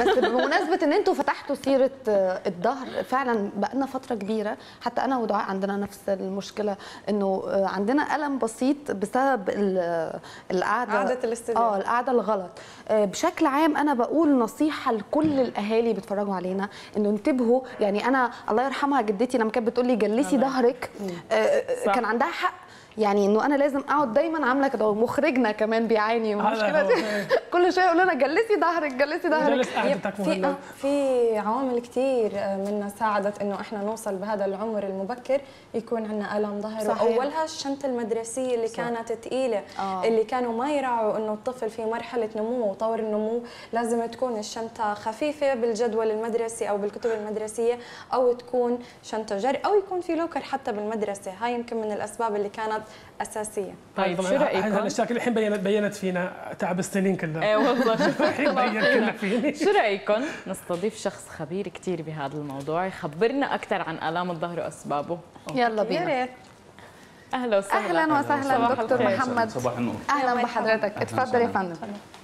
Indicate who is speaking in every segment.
Speaker 1: بس بمناسبه ان انتوا فتحتوا سيره آه، الظهر فعلا بقالنا فتره كبيره حتى انا ودعاء عندنا نفس المشكله انه آه، عندنا الم بسيط بسبب ال- القعده
Speaker 2: قعدة الاستديو.
Speaker 1: اه القعده الغلط آه، بشكل عام انا بقول نصيحه لكل الاهالي بيتفرجوا علينا انه انتبهوا يعني انا الله يرحمها جدتي لما كانت بتقول لي جلسي ظهرك آه، آه،
Speaker 3: صح.
Speaker 1: كان عندها حق يعني انه انا لازم اقعد دايما عامله كده ومخرجنا كمان بيعاني من
Speaker 3: هذا
Speaker 1: المشكله
Speaker 3: هو.
Speaker 1: دي كل شويه يقول لنا جلسي ظهرك جلسي ظهرك
Speaker 3: جلس قعدتك
Speaker 2: في
Speaker 3: مهمه
Speaker 2: في عوامل كثير منا ساعدت انه احنا نوصل بهذا العمر المبكر يكون عندنا الم ظهر
Speaker 1: صحيح.
Speaker 2: واولها الشنطه المدرسيه اللي
Speaker 1: صح.
Speaker 2: كانت ثقيله
Speaker 1: آه.
Speaker 2: اللي كانوا ما يراعوا انه الطفل في مرحله نمو وطور النمو لازم تكون الشنطه خفيفه بالجدول المدرسي او بالكتب المدرسيه او تكون شنطه جري او يكون في لوكر حتى بالمدرسه هاي يمكن من الاسباب اللي كانت اساسيه
Speaker 4: طيب
Speaker 3: طبعاً
Speaker 4: شو
Speaker 3: هذه
Speaker 4: رايكم؟
Speaker 3: الاشياء كلها الحين بينت بينت فينا تعب السنين كلها
Speaker 4: ايه والله شوف
Speaker 3: الحين بين كلها فيني
Speaker 4: شو رايكم نستضيف شخص خبير كثير بهذا الموضوع يخبرنا اكثر عن الام الظهر واسبابه
Speaker 1: يلا
Speaker 2: يا
Speaker 1: بينا
Speaker 2: ريت
Speaker 4: اهلا وسهلا
Speaker 1: اهلا وسهلا
Speaker 4: صباح
Speaker 1: دكتور
Speaker 4: الخير.
Speaker 1: محمد
Speaker 5: صباح النور
Speaker 1: اهلا
Speaker 2: مرحبا.
Speaker 1: بحضرتك اتفضل يا فندم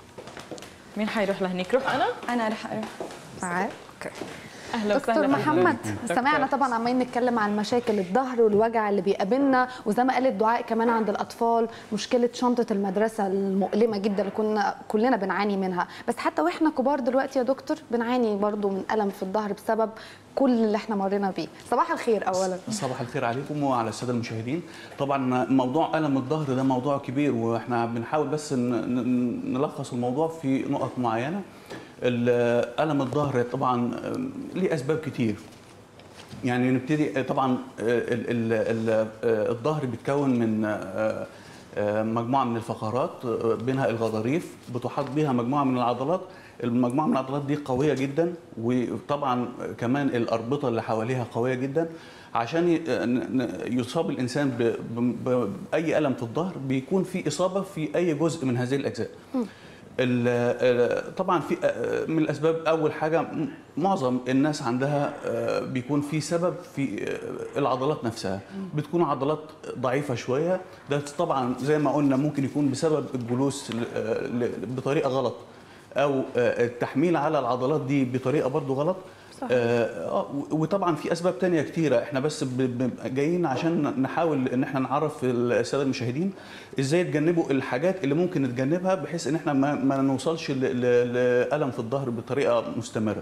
Speaker 4: مين حيروح لهنيك روح انا
Speaker 2: انا رح اروح
Speaker 1: معاك
Speaker 4: اهلا
Speaker 1: دكتور
Speaker 4: وسهلا
Speaker 1: محمد
Speaker 4: دكتور.
Speaker 1: سمعنا طبعا عمالين نتكلم عن مشاكل الظهر والوجع اللي بيقابلنا وزي ما قالت دعاء كمان عند الاطفال مشكله شنطه المدرسه المؤلمه جدا اللي كنا كلنا بنعاني منها بس حتى واحنا كبار دلوقتي يا دكتور بنعاني برضو من الم في الظهر بسبب كل اللي احنا مرينا بيه صباح الخير اولا
Speaker 5: صباح الخير عليكم وعلى الساده المشاهدين طبعا موضوع الم الظهر ده موضوع كبير واحنا بنحاول بس ن- ن- نلخص الموضوع في نقط معينه ال- الم الظهر طبعا ليه اسباب كتير يعني نبتدي طبعا ال- ال- ال- الظهر بيتكون من آه، آه، مجموعه من الفقرات آه، بينها الغضاريف بتحاط بها مجموعه من العضلات المجموعه من العضلات دي قويه جدا وطبعا كمان الاربطه اللي حواليها قويه جدا عشان ي- ن- ن- يصاب الانسان ب- ب- باي الم في الظهر بيكون في اصابه في اي جزء من هذه الاجزاء ال- ال- طبعا في آه، من الاسباب اول حاجه م- معظم الناس عندها آه، بيكون في سبب في آه، العضلات نفسها بتكون عضلات ضعيفه شويه ده طبعا زي ما قلنا ممكن يكون بسبب الجلوس ل- آه، ل- بطريقه غلط او آه، التحميل على العضلات دي بطريقه برضو غلط
Speaker 1: صحيح.
Speaker 5: آه آه، وطبعا في اسباب تانية كتيره احنا بس ب- ب- جايين عشان نحاول ان احنا نعرف الساده المشاهدين ازاي يتجنبوا الحاجات اللي ممكن نتجنبها بحيث ان احنا ما, ما نوصلش ل- ل- لالم في الظهر بطريقه مستمره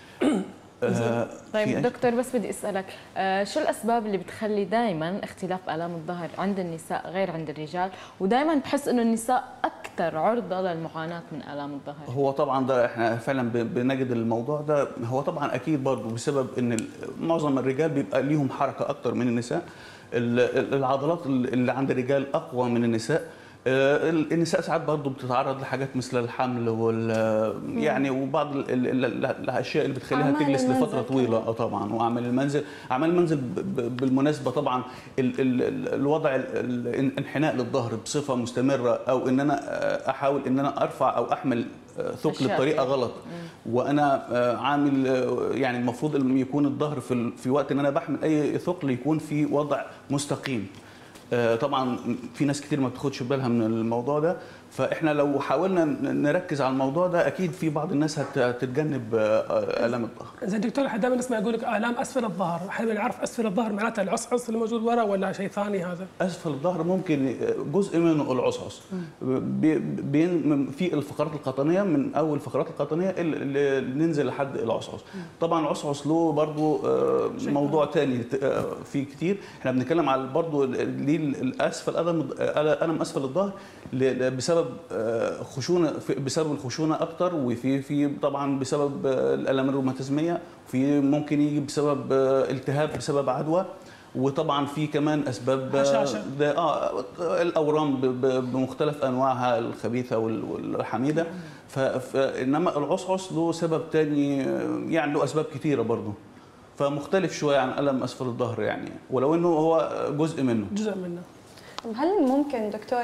Speaker 5: آه، في
Speaker 4: طيب
Speaker 5: أي-
Speaker 4: دكتور بس بدي اسالك آه شو الاسباب اللي بتخلي دائما اختلاف الام الظهر عند النساء غير عند الرجال ودائما بحس انه النساء اكثر عرضه للمعاناه من الام الظهر
Speaker 5: هو طبعا ده احنا فعلا ب- بنجد الموضوع ده هو طبعا اكيد برضه بسبب ان ال- معظم الرجال بيبقى ليهم حركه اكتر من النساء ال- ال- العضلات اللي عند الرجال اقوى من النساء آه، ال- النساء ساعات برضه بتتعرض لحاجات مثل الحمل وال يعني وبعض ال- ال- ال- الاشياء اللي بتخليها
Speaker 2: أعمال
Speaker 5: تجلس
Speaker 2: المنزل
Speaker 5: لفتره طويله اه طبعا واعمال المنزل اعمال المنزل ب- ب- بالمناسبه طبعا ال ال ال الوضع ال- ال- الانحناء للظهر بصفه مستمره او ان انا آه، احاول ان انا ارفع او احمل آه، ثقل
Speaker 4: أشياء
Speaker 5: بطريقه
Speaker 4: كده.
Speaker 5: غلط وانا آه، عامل آه، يعني المفروض ان يكون الظهر في ال- في وقت ان انا بحمل اي ثقل يكون في وضع مستقيم آه، طبعا في ناس كتير ما بتاخدش بالها من الموضوع ده فاحنا لو حاولنا ن- نركز على الموضوع ده اكيد في بعض الناس هت- هتتجنب آه، آه، الام الظهر
Speaker 3: زي دكتور احنا دائما نسمع يقول لك الام اسفل الظهر احنا بنعرف اسفل الظهر معناتها العصعص اللي موجود ورا ولا شيء ثاني هذا
Speaker 5: اسفل الظهر ممكن جزء منه العصعص بي- بين في الفقرات القطنيه من اول الفقرات القطنيه اللي اللي ننزل لحد العصعص طبعا العصعص له برضو آه، موضوع تاني آه، فيه كتير احنا بنتكلم على برضو ليه الاسفل الم الم اسفل الظهر ل- بسبب آه، خشونه في- بسبب الخشونه اكتر وفي في طبعا بسبب آه، الالام الروماتيزميه في ممكن يجي بسبب آه، التهاب بسبب عدوى وطبعا في كمان اسباب
Speaker 3: هشاشة.
Speaker 5: ده اه الاورام ب- ب- بمختلف انواعها الخبيثه وال- والحميده ف- فانما العصعص له سبب تاني آه، يعني له اسباب كتيره برضه فمختلف شويه عن الم اسفل الظهر يعني ولو انه هو جزء منه
Speaker 3: جزء منه
Speaker 2: طب هل ممكن دكتور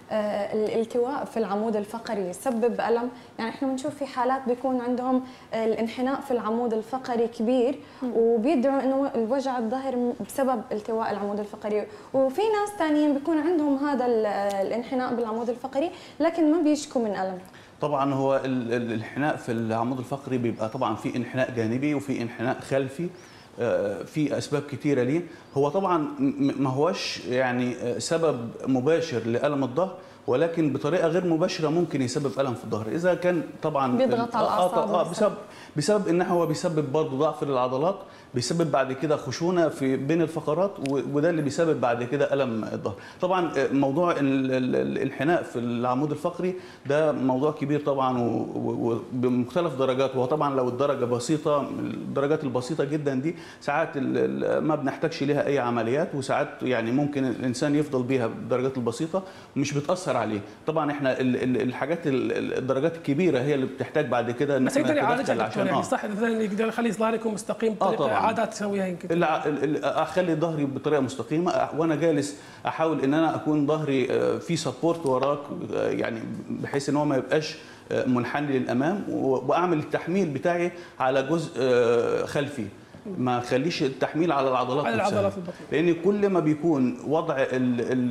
Speaker 2: آه، الالتواء في العمود الفقري يسبب الم يعني احنا بنشوف في حالات بيكون عندهم آه، الانحناء في العمود الفقري كبير وبيدعوا انه الوجع الظاهر بسبب التواء العمود الفقري وفي ناس ثانيين بيكون عندهم هذا ال- الانحناء بالعمود الفقري لكن ما بيشكوا من الم
Speaker 5: طبعا هو ال- ال- الانحناء في العمود الفقري بيبقى طبعا في انحناء جانبي وفي انحناء خلفي آه، في اسباب كتيره ليه هو طبعا م- ما هوش يعني آه، سبب مباشر لالم الظهر ولكن بطريقه غير مباشره ممكن يسبب الم في الظهر اذا كان طبعا
Speaker 2: بيضغط على
Speaker 5: آه، آه،
Speaker 2: الأعصاب
Speaker 5: آه
Speaker 2: مثلاً.
Speaker 5: بسبب بسبب ان هو بيسبب برضه ضعف للعضلات بيسبب بعد كده خشونه في بين الفقرات و- وده اللي بيسبب بعد كده الم الظهر طبعا آه، موضوع ال- ال- الانحناء في العمود الفقري ده موضوع كبير طبعا و- و- وبمختلف درجاته وطبعا لو الدرجه بسيطه الدرجات البسيطه جدا دي ساعات ال- ال- ما بنحتاجش ليها اي عمليات وساعات يعني ممكن الانسان يفضل بيها بالدرجات البسيطه ومش بتاثر عليه طبعا احنا ال- ال- الحاجات ال- ال- الدرجات الكبيره هي اللي بتحتاج بعد كده ان
Speaker 3: بس
Speaker 5: احنا
Speaker 3: يقدر يعالجها
Speaker 5: نتدخل
Speaker 3: دكتور
Speaker 5: عشان
Speaker 3: يعني
Speaker 5: اه
Speaker 3: صح مثلا يقدر يخلي ظهركم مستقيم
Speaker 5: آه
Speaker 3: بطريقه
Speaker 5: طبعاً.
Speaker 3: عادات تسويها يمكن
Speaker 5: الع- ال- ال- اخلي ظهري بطريقه مستقيمه أ- وانا جالس احاول ان انا اكون ظهري آه، في سبورت وراك آه، يعني بحيث ان هو ما يبقاش آه، منحني للامام و- واعمل التحميل بتاعي على جزء آه، خلفي ما خليش التحميل على العضلات
Speaker 3: على
Speaker 5: نفسها.
Speaker 3: العضلات البطنية.
Speaker 5: لان كل ما بيكون وضع ال ال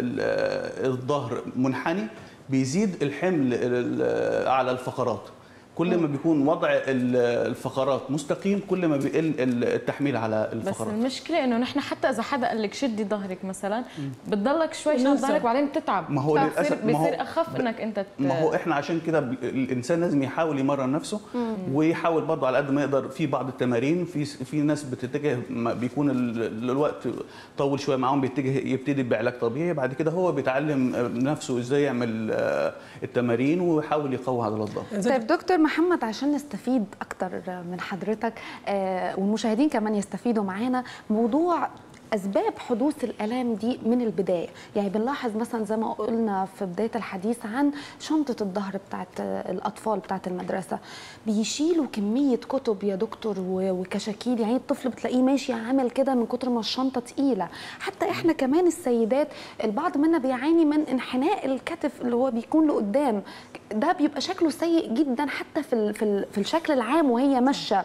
Speaker 5: ال الظهر منحني بيزيد الحمل ال- على الفقرات كل ما بيكون وضع ال- الفقرات مستقيم كل ما بيقل التحميل على
Speaker 4: بس
Speaker 5: الفقرات
Speaker 4: المشكله انه نحن حتى اذا حدا قال لك شدي ظهرك مثلا بتضلك شوي شاد
Speaker 3: ننسى.
Speaker 4: ظهرك وبعدين بتتعب
Speaker 5: ما هو
Speaker 4: فبصير-
Speaker 5: للأسف- ما هو-
Speaker 4: بصير اخف انك انت ت-
Speaker 5: ما هو احنا عشان كده ب- الانسان لازم يحاول يمرن نفسه ويحاول برضه على قد ما يقدر في بعض التمارين في في ناس بتتجه ما بيكون ال- الوقت طول شويه معاهم بيتجه يبتدي بعلاج طبيعي بعد كده هو بيتعلم نفسه ازاي يعمل آه، التمارين ويحاول يقوي عضلات الظهر
Speaker 3: زي
Speaker 1: طيب دكتور محمد عشان نستفيد اكتر من حضرتك آه، والمشاهدين كمان يستفيدوا معانا موضوع اسباب حدوث الالام دي من البدايه يعني بنلاحظ مثلا زي ما قلنا في بدايه الحديث عن شنطه الظهر بتاعت آه، الاطفال بتاعت المدرسه بيشيلوا كميه كتب يا دكتور و- وكشاكيل يعني الطفل بتلاقيه ماشي عامل كده من كتر ما الشنطه تقيله حتى احنا كمان السيدات البعض منا بيعاني من انحناء الكتف اللي هو بيكون لقدام ده بيبقى شكله سيء جدا حتى في ال- في ال- في الشكل العام وهي ماشيه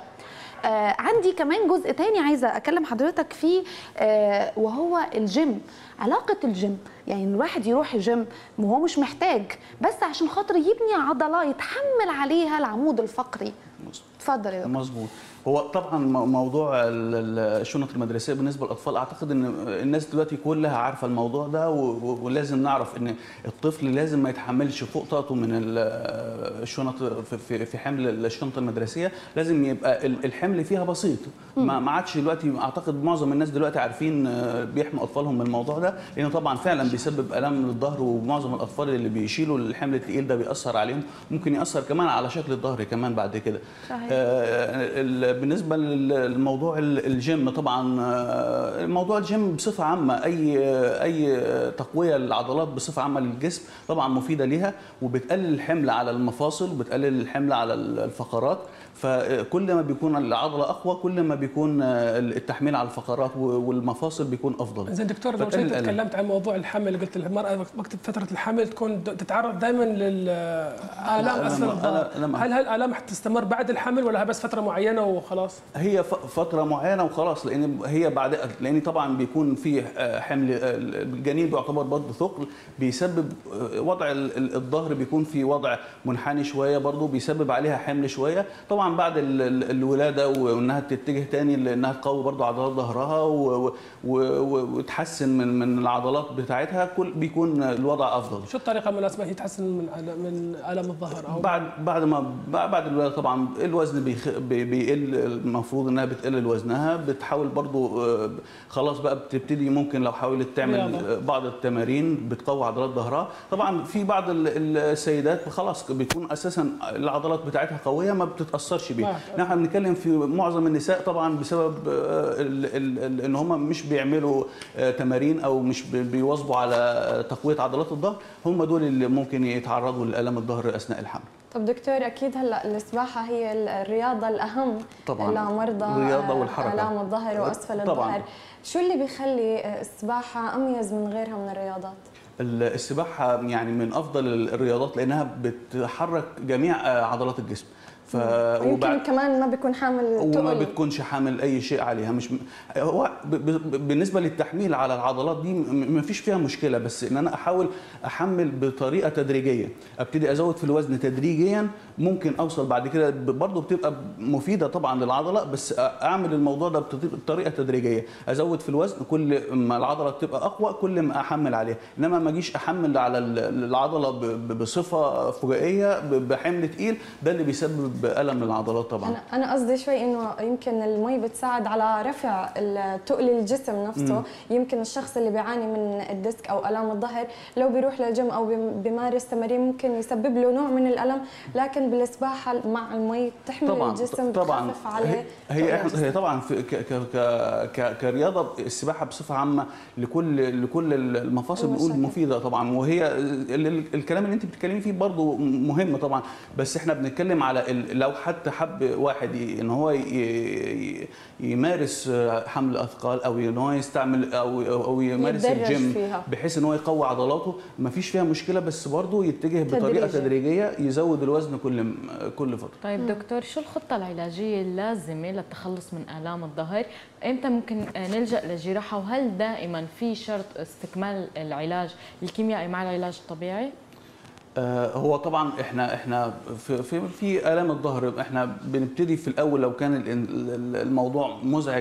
Speaker 1: آه عندي كمان جزء تاني عايزه اكلم حضرتك فيه آه وهو الجيم علاقه الجيم يعني إن الواحد يروح الجيم وهو مش محتاج بس عشان خاطر يبني عضله يتحمل عليها العمود الفقري اتفضل يا دكتور
Speaker 5: مظبوط هو طبعا مو- موضوع ال- ال- الشنط المدرسيه بالنسبه للاطفال اعتقد ان الناس دلوقتي كلها عارفه الموضوع ده و- و- ولازم نعرف ان الطفل لازم ما يتحملش فوق طاقته من ال- الشنط في- في في حمل الشنطه المدرسيه لازم يبقى ال- الحمل فيها بسيط ما ما عادش دلوقتي اعتقد معظم الناس دلوقتي عارفين آه، بيحموا اطفالهم من الموضوع ده لانه طبعا فعلا بيسبب الام للظهر ومعظم الاطفال اللي بيشيلوا الحمل الثقيل ده بيأثر عليهم ممكن يأثر كمان على شكل الظهر كمان بعد كده
Speaker 1: صحيح.
Speaker 5: آه، ال- بالنسبه للموضوع ال- الجيم طبعا آه، موضوع الجيم بصفه عامه اي اي تقويه للعضلات بصفه عامه للجسم طبعا مفيده ليها وبتقلل الحمل على المفاصل وبتقلل الحمل على الفقرات فكل ما بيكون العضله اقوى كل ما بيكون آه، التحميل على الفقرات والمفاصل بيكون افضل
Speaker 3: زين دكتور لو
Speaker 5: فتقلل
Speaker 3: شيء
Speaker 5: الألم.
Speaker 3: تكلمت عن موضوع الحمل قلت المراه وقت فتره الحمل تكون د- تتعرض دائما للالام
Speaker 5: ألم-
Speaker 3: اسفل الظهر
Speaker 5: ألم-
Speaker 3: هل هالالام حتستمر بعد الحمل ولا بس فتره معينه وخلاص؟
Speaker 5: هي ف- فتره معينه وخلاص لان هي بعد لان طبعا بيكون في آه، حمل آه، الجنين بيعتبر برضه ثقل بيسبب آه، وضع ال- ال- الظهر بيكون في وضع منحني شويه برضه بيسبب عليها حمل شويه طبعا بعد ال- ال- الولاده وانها تتجه تاني لانها تقوي برضه عضلات ظهرها و- و- و- وتحسن من من العضلات بتاعتها كل بيكون الوضع افضل
Speaker 3: شو الطريقه المناسبه هي تحسن من أل- من الم الظهر او
Speaker 5: بعد بعد ما بعد الولاده طبعا الوزن بيخ بي- بيقل المفروض انها بتقلل وزنها بتحاول برضو آه، خلاص بقى بتبتدي ممكن لو حاولت تعمل
Speaker 3: رياضة.
Speaker 5: آه، بعض التمارين بتقوي عضلات ظهرها طبعا في بعض ال- السيدات خلاص بتكون اساسا العضلات بتاعتها قويه ما بتتاثرش بيها
Speaker 3: نعم.
Speaker 5: نحن بنتكلم في معظم النساء طبعا بسبب آه، ال- ال- ال- ان هم مش بيعملوا آه، تمارين او مش بي- بيواظبوا على آه، تقويه عضلات الظهر هم دول اللي ممكن يتعرضوا لالم الظهر اثناء الحمل
Speaker 2: طب دكتور اكيد هلا السباحه هي ال- الرياضه الاهم
Speaker 5: طبعاً.
Speaker 2: لمرضى
Speaker 5: الرياضة
Speaker 2: آه،
Speaker 5: والحركة.
Speaker 2: الام الظهر واسفل
Speaker 5: طبعاً.
Speaker 2: الظهر شو اللي بيخلي آه، السباحه اميز من غيرها من الرياضات
Speaker 5: ال- السباحه يعني من افضل الرياضات لانها بتحرك جميع آه، عضلات الجسم ف
Speaker 2: ويمكن كمان ما بيكون حامل
Speaker 5: وما
Speaker 2: تقل
Speaker 5: بتكونش حامل اي شيء عليها مش هو ب- ب- بالنسبه للتحميل على العضلات دي ما فيش فيها مشكله بس ان انا احاول احمل بطريقه تدريجيه ابتدي ازود في الوزن تدريجيا ممكن اوصل بعد كده ب- برضه بتبقى مفيده طبعا للعضله بس اعمل الموضوع ده بط- بطريقه تدريجيه ازود في الوزن كل ما العضله تبقى اقوى كل ما احمل عليها انما ما اجيش احمل على ال- العضله ب- ب- بصفه فجائيه ب- بحمل تقيل ده اللي بيسبب الم للعضلات طبعا
Speaker 2: انا انا قصدي شوي انه يمكن المي بتساعد على رفع ال- تقل الجسم نفسه يمكن الشخص اللي بيعاني من الديسك او الام الظهر لو بيروح للجيم او بيم- بيمارس تمارين ممكن يسبب له نوع من الالم لكن بالسباحه مع المي بتحمل
Speaker 5: طبعا
Speaker 2: الجسم
Speaker 5: طبعا
Speaker 2: بتخفف عليه
Speaker 5: هي هي,
Speaker 2: تقل
Speaker 5: إحنا-
Speaker 2: الجسم.
Speaker 5: هي طبعا في ك ك ك ك كرياضه السباحه بصفه عامه لكل لكل المفاصل بنقول
Speaker 2: المشاكل.
Speaker 5: مفيده طبعا وهي ال- ال- الكلام اللي انت بتتكلمي فيه برضه مهم طبعا بس احنا بنتكلم على ال- لو حتى حب واحد ي- ان هو ي- ي- يمارس حمل اثقال او ان هو يستعمل او او يمارس
Speaker 2: يتدرج
Speaker 5: الجيم
Speaker 2: فيها.
Speaker 5: بحيث ان هو يقوي عضلاته ما فيش فيها مشكله بس برضه يتجه بطريقه
Speaker 2: تدريجي.
Speaker 5: تدريجيه يزود الوزن كل كل فتره
Speaker 4: طيب دكتور شو الخطة العلاجية اللازمة للتخلص من آلام الظهر؟ إمتى ممكن آه، نلجأ للجراحة وهل دائما في شرط استكمال العلاج الكيميائي مع العلاج الطبيعي؟
Speaker 5: آه، هو طبعا احنا احنا في في, في الام الظهر احنا بنبتدي في الاول لو كان ال- ال- الموضوع مزعج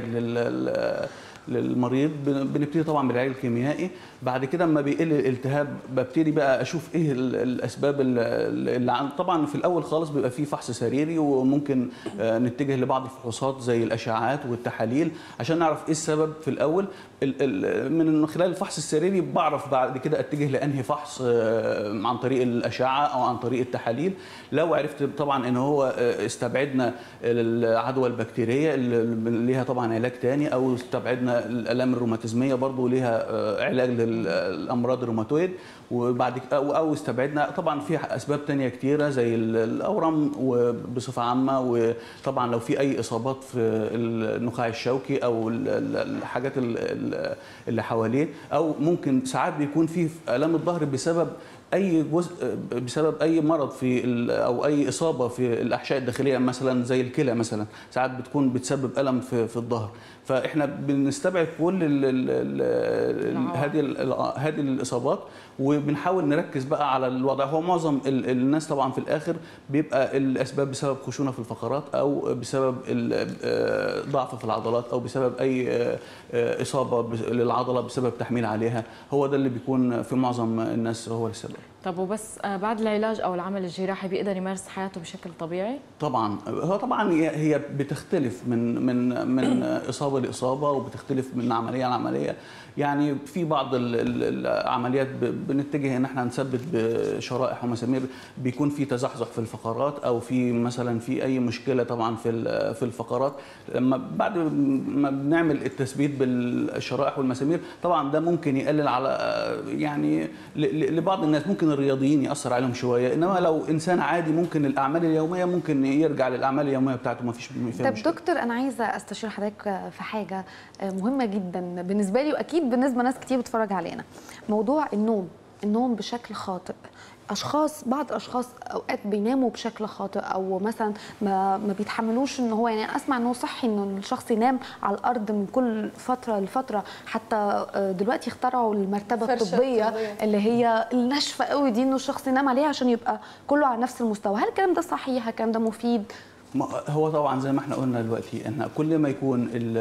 Speaker 5: لل للمريض بن- بنبتدي طبعا بالعلاج الكيميائي بعد كده اما بيقل الالتهاب ببتدي بقى اشوف ايه ال- الاسباب ال- اللي عن طبعا في الاول خالص بيبقى في فحص سريري وممكن آه، نتجه لبعض الفحوصات زي الاشعاعات والتحاليل عشان نعرف ايه السبب في الاول ال- ال- من خلال الفحص السريري بعرف بعد كده اتجه لانهي فحص آه، عن طريق الاشعه او عن طريق التحاليل لو عرفت طبعا ان هو آه، استبعدنا العدوى البكتيريه اللي ليها طبعا علاج تاني او استبعدنا الالام الروماتيزميه برضو ليها آه، علاج للامراض الروماتويد وبعد ك- او او استبعدنا طبعا في اسباب تانية كتيره زي ال- الاورم وبصفه عامه وطبعا لو في اي اصابات في النخاع الشوكي او ال- ال- الحاجات ال- ال- اللي حواليه او ممكن ساعات بيكون في الام الظهر بسبب اي جزء بسبب اي مرض في ال- او اي اصابه في الاحشاء الداخليه مثلا زي الكلى مثلا ساعات بتكون بتسبب الم في في الظهر فاحنا بنستبعد كل ال ال ال
Speaker 4: العوامل.
Speaker 5: هذه ال- هذه الاصابات وبنحاول نركز بقى على الوضع هو معظم ال- الناس طبعا في الاخر بيبقى الاسباب بسبب خشونه في الفقرات او بسبب ال- آه، ضعف في العضلات او بسبب اي آه، آه، اصابه بس- للعضله بسبب تحميل عليها هو ده اللي بيكون في معظم الناس هو السبب
Speaker 4: طب وبس آه، بعد العلاج أو العمل الجراحي بيقدر يمارس حياته بشكل طبيعي؟
Speaker 5: طبعا هو طبعا هي هي بتختلف من من من اصابه لاصابه وبتختلف من عمليه لعمليه يعني في بعض ال- ال- العمليات ب- بنتجه ان احنا نثبت بشرائح ومسامير بيكون في تزحزح في الفقرات او في مثلا في اي مشكله طبعا في ال- في الفقرات لما بعد ما بنعمل التثبيت بالشرائح والمسامير طبعا ده ممكن يقلل على يعني ل- ل- لبعض الناس ممكن الرياضيين ياثر عليهم شويه انما لو انسان عادي ممكن الاعمال اليوميه ممكن يرجع للاعمال اليوميه بتاعته ما فيش فيها
Speaker 1: طب
Speaker 5: مشكله
Speaker 1: دكتور انا عايزه استشير حضرتك في حاجه مهمه جدا بالنسبه لي واكيد بالنسبه لناس كتير بتتفرج علينا موضوع النوم النوم بشكل خاطئ اشخاص بعض الاشخاص اوقات بيناموا بشكل خاطئ او مثلا ما ما بيتحملوش ان هو يعني أنا اسمع ان هو صحي ان الشخص ينام على الارض من كل فتره لفتره حتى آه، دلوقتي اخترعوا المرتبه
Speaker 2: فرشة
Speaker 1: الطبيه
Speaker 2: طبية.
Speaker 1: اللي هي الناشفه قوي دي انه الشخص ينام عليها عشان يبقى كله على نفس المستوى هل الكلام ده صحيح هل الكلام ده مفيد
Speaker 5: ما- هو طبعا زي ما احنا قلنا دلوقتي ان كل ما يكون ال-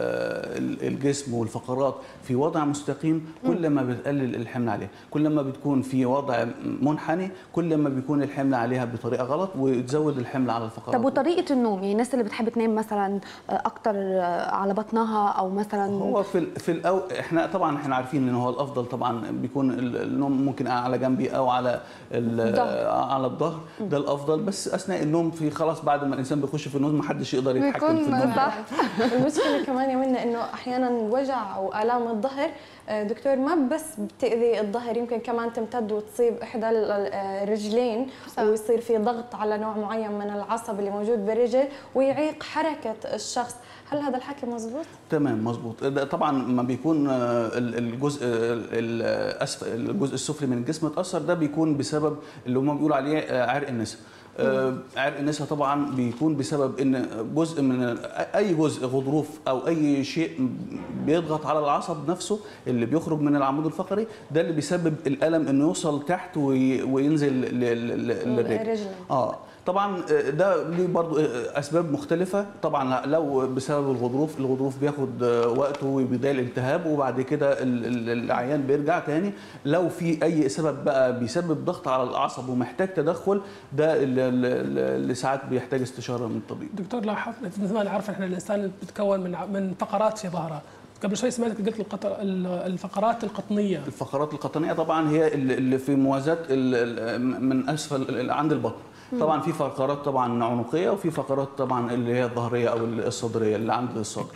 Speaker 5: ال- الجسم والفقرات في وضع مستقيم كل ما بتقلل الحمل عليها كل ما بتكون في وضع منحني كل ما بيكون الحمل عليها بطريقه غلط وتزود الحمل على الفقرات
Speaker 1: طب وطريقه النوم يعني الناس اللي بتحب تنام مثلا اكتر على بطنها او مثلا
Speaker 5: هو في ال- في الأو... احنا طبعا احنا عارفين ان هو الافضل طبعا بيكون ال- النوم ممكن على جنبي او على ال...
Speaker 2: الظهر.
Speaker 5: على الظهر ده الافضل بس اثناء النوم في خلاص بعد ما الانسان بيخش في النوم ما حدش يقدر يتحكم في
Speaker 1: بيكون
Speaker 5: النوم
Speaker 1: صح
Speaker 2: المشكله كمان يا منى انه احيانا وجع والام الظهر آه، دكتور ما بس بتاذي الظهر يمكن كمان تمتد وتصيب احدى ال- ال- الرجلين
Speaker 1: صح.
Speaker 2: ويصير في ضغط على نوع معين من العصب اللي موجود بالرجل ويعيق حركه الشخص هل هذا الحكي مزبوط
Speaker 5: تمام مظبوط ده طبعا ما بيكون آه، ال- الجزء الأسف- الجزء السفلي من الجسم اتاثر ده بيكون بسبب اللي هم بيقولوا عليه آه، عرق النسا آه، عرق النسا طبعا بيكون بسبب ان جزء من اي جزء غضروف او اي شيء بيضغط على العصب نفسه اللي بيخرج من العمود الفقري ده اللي بيسبب الالم انه يوصل تحت وي- وينزل لل- لل- للرجل
Speaker 2: الرجل
Speaker 5: اه طبعا آه، ده ليه برضو آه، اسباب مختلفه طبعا لو بسبب الغضروف الغضروف بياخد آه، وقته وبيبدا الالتهاب وبعد كده ال- ال- العيان بيرجع تاني لو في اي سبب بقى بيسبب ضغط على الاعصاب ومحتاج تدخل ده اللي- اللي اللي ساعات بيحتاج استشاره من الطبيب
Speaker 3: دكتور لاحظ مثل ما نعرف احنا الانسان بيتكون من من فقرات في ظهره قبل شوي سمعتك قلت القطر الفقرات القطنيه
Speaker 5: الفقرات القطنيه طبعا هي اللي اللي في موازاه ال- ال- من اسفل ال- عند البطن طبعا في فقرات طبعا عنقيه وفي فقرات طبعا اللي هي الظهريه او الصدريه اللي عند الصدر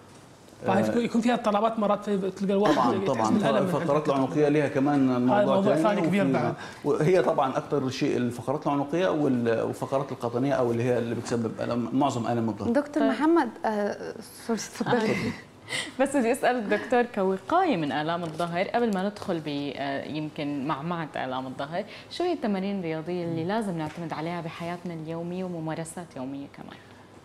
Speaker 3: فهي يكون فيها اضطرابات مرات في- تلقى الواحد
Speaker 5: طبعا
Speaker 3: يحس
Speaker 5: طبعا
Speaker 3: بالألم من
Speaker 5: الفقرات
Speaker 3: عند
Speaker 5: العنقيه ليها كمان موضوع,
Speaker 3: موضوع ثاني
Speaker 5: وفي-
Speaker 3: كبير بعد.
Speaker 5: وهي طبعا اكثر شيء الفقرات العنقيه وال- والفقرات القطنيه او اللي هي اللي بتسبب الم معظم الم الظهر
Speaker 1: دكتور
Speaker 4: طيب.
Speaker 1: محمد آه، سوري اتفضلي
Speaker 4: بس بدي اسال الدكتور كوقايه من الام الظهر قبل ما ندخل ب آه، يمكن معمعه الام الظهر، شو هي التمارين الرياضيه اللي لازم نعتمد عليها بحياتنا اليوميه وممارسات يوميه كمان؟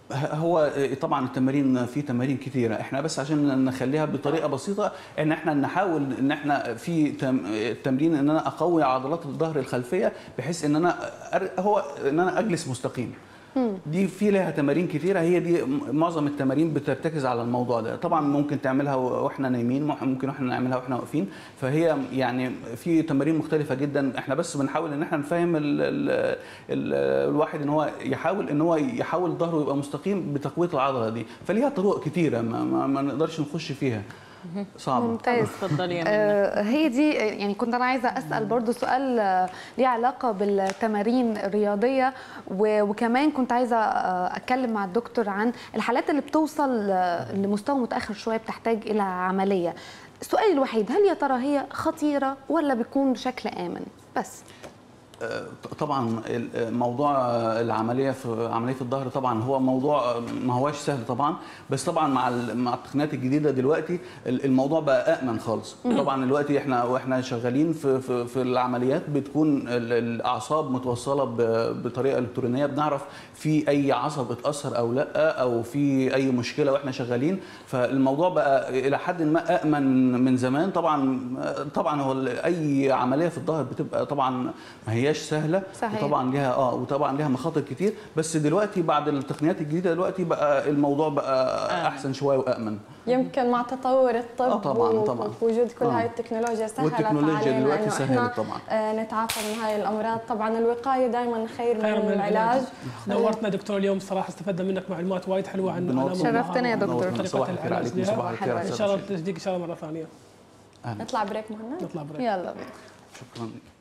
Speaker 5: هو طبعا التمارين في تمارين كثيره احنا بس عشان نخليها بطريقه بسيطه ان احنا نحاول ان احنا في تم- تمرين ان انا اقوي عضلات الظهر الخلفيه بحيث ان انا أر- هو ان انا اجلس مستقيم دي في لها تمارين كتيرة هي دي م- معظم التمارين بترتكز على الموضوع ده طبعا ممكن تعملها و- واحنا نايمين مح- ممكن احنا نعملها واحنا واقفين فهي يعني في تمارين مختلفة جدا احنا بس بنحاول ان احنا نفهم ال ال ال الواحد ان هو يحاول ان هو يحاول ظهره يبقى مستقيم بتقوية العضلة دي فليها طرق كتيرة ما, ما, ما نقدرش نخش فيها صعبة
Speaker 1: ممتاز
Speaker 4: تفضلي يا منى
Speaker 1: آه، هي دي يعني كنت انا عايزه اسال برضو سؤال آه، ليه علاقه بالتمارين الرياضيه و- وكمان كنت عايزه آه، اتكلم مع الدكتور عن الحالات اللي بتوصل آه، لمستوى متاخر شويه بتحتاج الى عمليه السؤال الوحيد هل يا ترى هي خطيره ولا بيكون بشكل امن بس
Speaker 5: طبعا موضوع العمليه في عمليه الظهر طبعا هو موضوع ما هواش سهل طبعا بس طبعا مع ال- مع التقنيات الجديده دلوقتي الموضوع بقى امن خالص طبعا دلوقتي احنا واحنا شغالين في في, في العمليات بتكون ال- الاعصاب متوصله ب- بطريقه الكترونيه بنعرف في اي عصب اتاثر او لا او في اي مشكله واحنا شغالين فالموضوع بقى الى حد ما امن من زمان طبعا طبعا هو ال- اي عمليه في الظهر بتبقى طبعا ما هياش سهله
Speaker 1: صحيح.
Speaker 5: وطبعا ليها اه وطبعا ليها مخاطر كتير بس دلوقتي بعد التقنيات الجديده دلوقتي بقى الموضوع بقى احسن شويه وامن
Speaker 2: يمكن مع تطور الطب
Speaker 5: آه طبعاً،
Speaker 2: و-
Speaker 5: طبعاً.
Speaker 2: ووجود كل
Speaker 5: آه.
Speaker 2: هاي التكنولوجيا سهلت
Speaker 5: والتكنولوجيا
Speaker 2: علينا
Speaker 5: دلوقتي
Speaker 2: إنه
Speaker 5: سهلت
Speaker 2: إحنا،
Speaker 5: طبعاً.
Speaker 2: آه، نتعافى من هاي الامراض طبعا الوقايه دائما خير,
Speaker 3: خير
Speaker 2: من العلاج
Speaker 3: نورتنا دكتور اليوم صراحه استفدنا منك معلومات وايد حلوه عن
Speaker 5: بنور.
Speaker 3: آلام الظهر
Speaker 1: شرفتنا يا دكتور.
Speaker 3: وطريقة
Speaker 5: صباح الخير
Speaker 3: العلاج
Speaker 5: عليكم
Speaker 3: لها.
Speaker 5: صباح الخير على
Speaker 3: ان
Speaker 5: السادة
Speaker 3: شاء الله
Speaker 5: المشاهدين.
Speaker 3: تجديك ان شاء الله مره ثانيه
Speaker 2: نطلع بريك مهند
Speaker 3: نطلع بريك
Speaker 1: يلا بينا
Speaker 5: شكرا